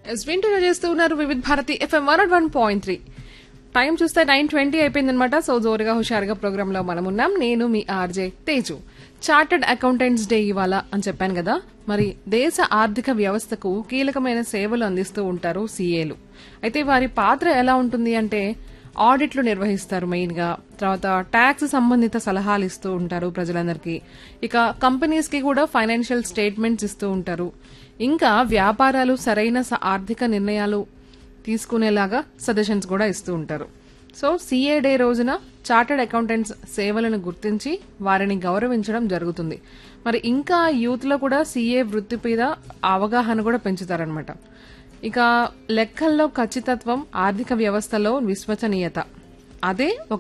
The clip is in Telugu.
ఎస్ వింటూనే చేస్తూ ఉన్నారు Vividh Bharati FM one one point three time చూస్తే నైన్ ట్వంటీ అయిపోయిందనమాట సో జోరుగా హుషారుగా ప్రోగ్రామ్ లో మనం ఉన్నాం నేను మీ RJ Teju chartered accountants day ఇవాళ అని చెప్పాను కదా మరి దేశ ఆర్థిక వ్యవస్థకు కీలకమైన సేవలు అందిస్తూ ఉంటారు సీఏలు అయితే వారి పాత్ర ఎలా ఉంటుంది అంటే ఆడిట్లు నిర్వహిస్తారు మెయిన్ గా తర్వాత ట్యాక్స్ సంబంధిత సలహాలు ఇస్తూ ఉంటారు ప్రజలందరికీ ఇక కంపెనీస్ కి కూడా ఫైనాన్షియల్ స్టేట్మెంట్స్ ఇస్తూ ఉంటారు ఇంకా వ్యాపారాలు సరైన స- ఆర్థిక నిర్ణయాలు తీసుకునేలాగా సజెషన్స్ కూడా ఇస్తూ ఉంటారు సో సిఏ డే రోజున చార్టర్డ్ అకౌంటెంట్స్ సేవలను గుర్తించి వారిని గౌరవించడం జరుగుతుంది మరి ఇంకా యూత్ లో కూడా సిఏ వృత్తి మీద అవగాహన కూడా పెంచుతారనమాట ఇక లెక్కల్లో ఖచ్చితత్వం ఆర్థిక వ్యవస్థలో విశ్వసనీయత అదే ఒక